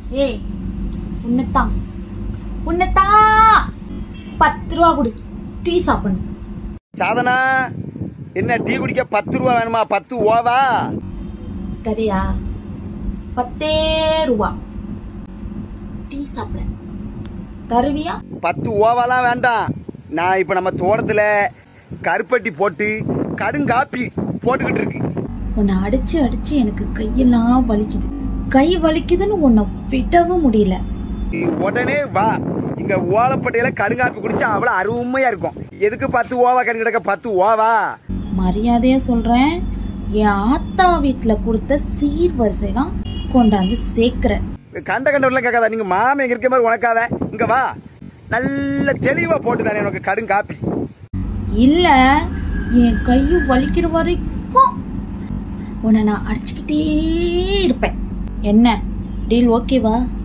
ஏய் உன்னைத்தான் உன்னைத்தான் பத்து ரூபா கொடு டீ சாப்பிடணும் சாதனா என்ன டீ குடிக்க பத்து ரூபா வேணுமா பத்து ஓவா சரியா பத்தே ரூபா டீ சாப்பிட தருவியா பத்து ஓவாலாம் வேண்டாம் நான் இப்ப நம்ம தோட்டத்துல கருப்பட்டி போட்டு கடுங்காப்பி போட்டுக்கிட்டு இருக்கு உன்னை அடிச்சு அடிச்சு எனக்கு கையெல்லாம் வலிக்குது கை வலிக்குதுன்னு உன்னை விடவும் முடியல நீ உடனே வா இங்க ஓலப்பட்டையில கடுங்காப்பி குடிச்சா அவ்வளவு அருமையா இருக்கும் எதுக்கு பத்து ஓவா கறி கிடக்க பத்து ஓவா மரியாதையா சொல்றேன் என் ஆத்தா வீட்டுல கொடுத்த சீர் வரிசைலாம் கொண்டாந்து சேர்க்கிறேன் கண்ட கண்டவெல்லாம் கேட்காதா நீங்க மாமன் எங்க இருக்க மாதிரி உனக்காத இங்க வா நல்ல தெளிவா போட்டு தானே உனக்கு கடுங்காப்பி இல்ல என் கையும் வலிக்கிற வரைக்கும் உன்னை நான் அடிச்சுக்கிட்டே இருப்பேன் என்ன டீல் ஓகேவா